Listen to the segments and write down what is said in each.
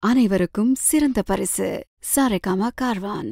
அனைவருக்கும் சிறந்த பரிசு சாரேகாமா கார்வான்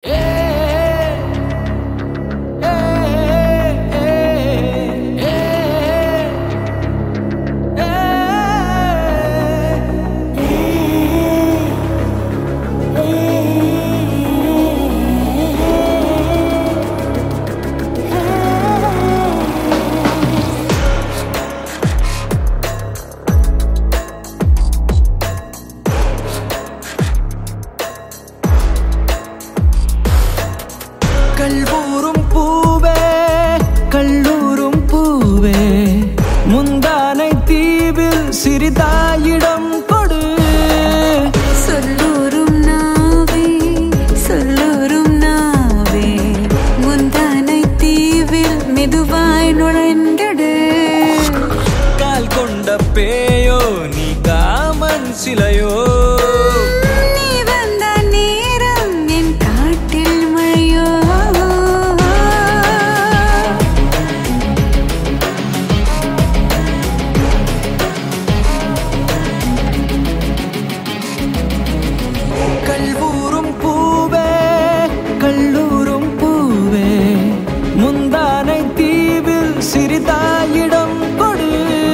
கல்வூரும் பூவே கல்லூரும் பூவே முந்தானை தீவில் சிறிதாயிடம் கொடு சொல்லூரும் நாவே சொல்லூரும் நாவே முந்தானை தீவில் மெதுவாய் நுழைந்திடு கால் கொண்ட பேயோ நீ காமன் சிலையோ நீ வந்த நேரம் என் காட்டில் மழையோ கல்வூரும் பூவே கல்லூரும் பூவே முந்தானை தீவில் சிறிதாயிடம் கொடு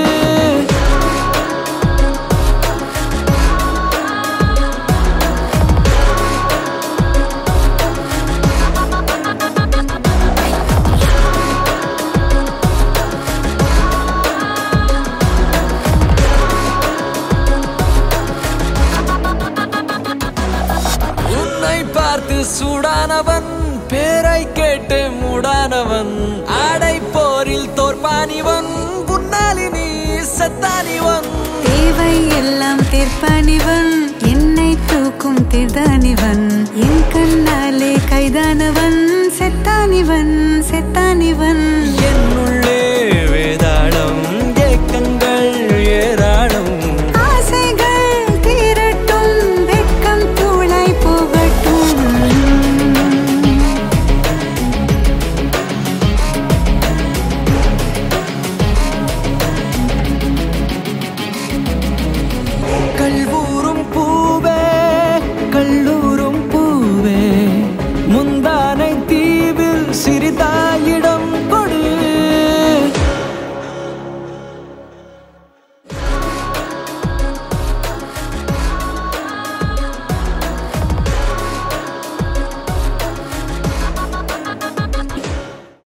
உன்னை பார்த்து சூடானவன் பேரை கேட்டு மூடானவன் ஆடை போரில் தோற்பானிவன் புன்னாலி நீ செத்தானிவன் தேவை எல்லாம் தீர்ப்பானிவன் என்னை தூக்கும் தீர்தானிவன் என் கண்ணாலே கைதானவன் செத்தானிவன் செத்தானிவன் என்னுள்